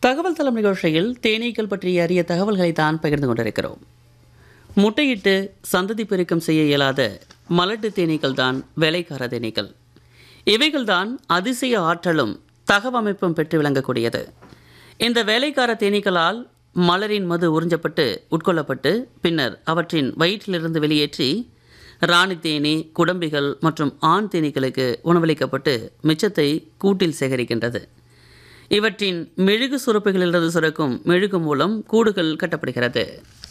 தகவல் தளம் நிகழ்ச்சியில் தேனீக்கள் பற்றிய அரிய தகவல்களை தான் பகிர்ந்து கொண்டிருக்கிறோம் முட்டையிட்டு சந்ததி பெருக்கம் செய்ய இயலாத மலட்டு தேனீக்கள் தான் வேலைக்கார தேனீக்கள் இவைகள்தான் அதிசய ஆற்றலும் தகவமைப்பும் பெற்று விளங்கக்கூடியது இந்த வேலைக்கார தேனீக்களால் மலரின் மது உறிஞ்சப்பட்டு உட்கொள்ளப்பட்டு பின்னர் அவற்றின் வயிற்றிலிருந்து வெளியேற்றி ராணி தேனி குடம்பிகள் மற்றும் ஆண் தேனீக்களுக்கு உணவளிக்கப்பட்டு மிச்சத்தை கூட்டில் சேகரிக்கின்றது இவற்றின் மெழுகு சுரப்புகளிலிருந்து சுரக்கும் மெழுகு மூலம் கூடுகள் கட்டப்படுகிறது